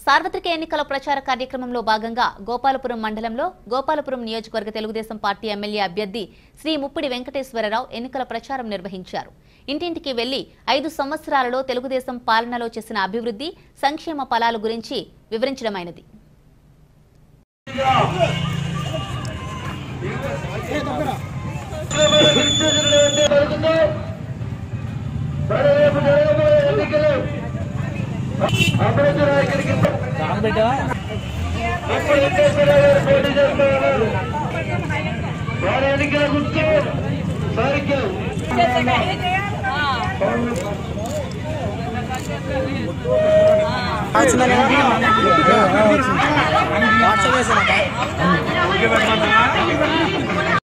సార్వత్రిక ఎన్నికల ప్రచార కార్యక్రమంలో భాగంగా గోపాలపురం మండలంలో గోపాలపురం నియోజకవర్గ తెలుగుదేశం పార్టీ ఎమ్మెల్యే అభ్యర్థి శ్రీ ముప్పిడి వెంకటేశ్వరరావు ఎన్నికల ప్రచారం నిర్వహించారు ఇంటింటికి వెళ్లి ఐదు సంవత్సరాలలో తెలుగుదేశం పాలనలో చేసిన అభివృద్ధి సంక్షేమ ఫలాల గురించి వివరించడమైనది వారి ఎన్నికల గుర్తు సైకిల్ వాట్సాప్ చేశాను